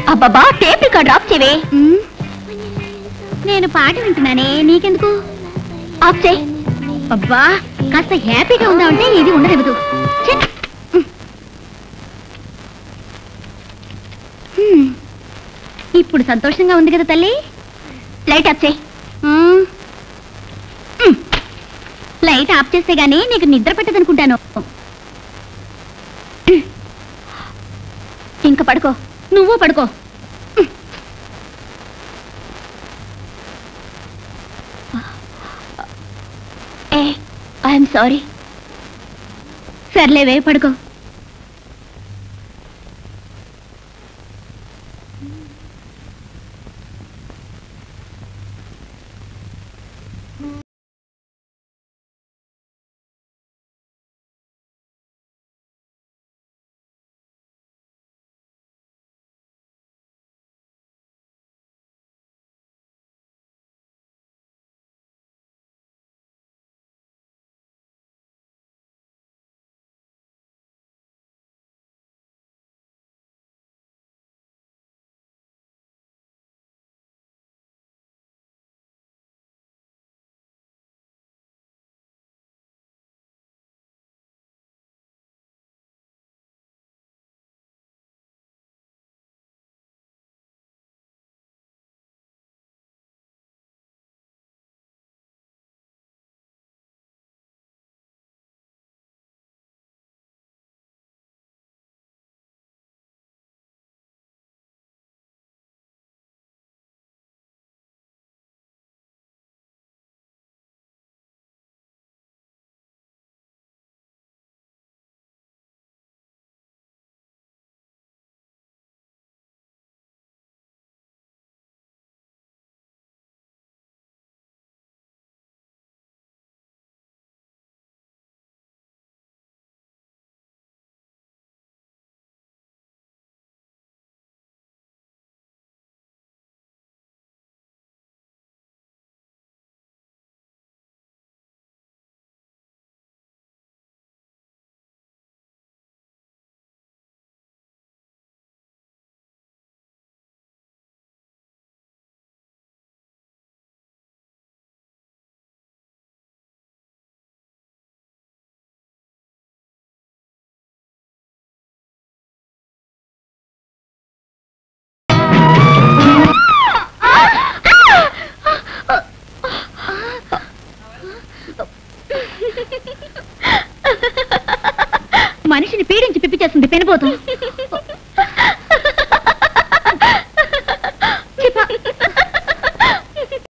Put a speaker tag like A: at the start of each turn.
A: అబ్బబ్బా tape record of చేవే నేను పాట వింటున్నానే నీకెందుకు ఆఫ్ చేయి అబ్బా కాస్త హ్యాపీగా ఉందామంటే ఇది ఉండనివ్వదు ఛే! హ్మ్. ఇప్పుడు సంతోషంగా ఉంది కదా తల్లి లైట్ ఆఫ్ చేయి మ్మ్. మ్మ్. లైట్ ఆఫ్ చేస్తే గానీ నీకు నిద్ర పట్టదనుకుంటాను ఇంకా పడుకో నువ్వు పడుకో ఏ ఐఎమ్ సారీ సర్లేవే పడుకో మనిషిని పీడించి పిప్పి చేస్తుంది పెనిపోతూ